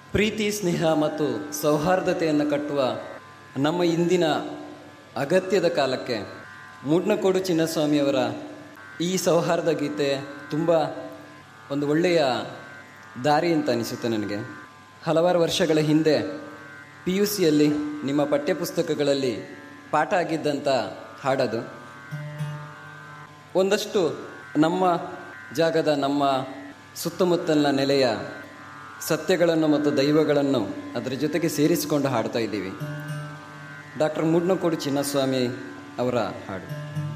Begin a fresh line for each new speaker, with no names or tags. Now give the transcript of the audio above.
ಪ್ರೀತಿ ಸ್ನೇಹ ಮತ್ತು ಸೌಹಾರ್ದತೆಯನ್ನು ಕಟ್ಟುವ ನಮ್ಮ ಇಂದಿನ ಅಗತ್ಯದ ಕಾಲಕ್ಕೆ ಮೂಡ್ನಕೋಡು ಚಿನ್ನಸ್ವಾಮಿಯವರ ಈ ಸೌಹಾರ್ದ ಗೀತೆ ತುಂಬ ಒಂದು ಒಳ್ಳೆಯ ದಾರಿ ಅಂತ ಅನಿಸುತ್ತೆ ನನಗೆ ಹಲವಾರು ವರ್ಷಗಳ ಹಿಂದೆ ಪಿ ಯು ಸಿಯಲ್ಲಿ ನಿಮ್ಮ ಪಠ್ಯಪುಸ್ತಕಗಳಲ್ಲಿ ಪಾಠ ಆಗಿದ್ದಂಥ ಹಾಡದು ಒಂದಷ್ಟು ನಮ್ಮ ಜಾಗದ ನಮ್ಮ ಸುತ್ತಮುತ್ತಲಿನ ನೆಲೆಯ ಸತ್ಯಗಳನ್ನು ಮತ್ತು ದೈವಗಳನ್ನು ಅದರ ಜೊತೆಗೆ ಸೇರಿಸಿಕೊಂಡು ಹಾಡ್ತಾ ಇದ್ದೀವಿ ಡಾಕ್ಟರ್ ಮೂಡ್ನಕೋಡು ಚಿನ್ನಸ್ವಾಮಿ ಅವರ ಹಾಡು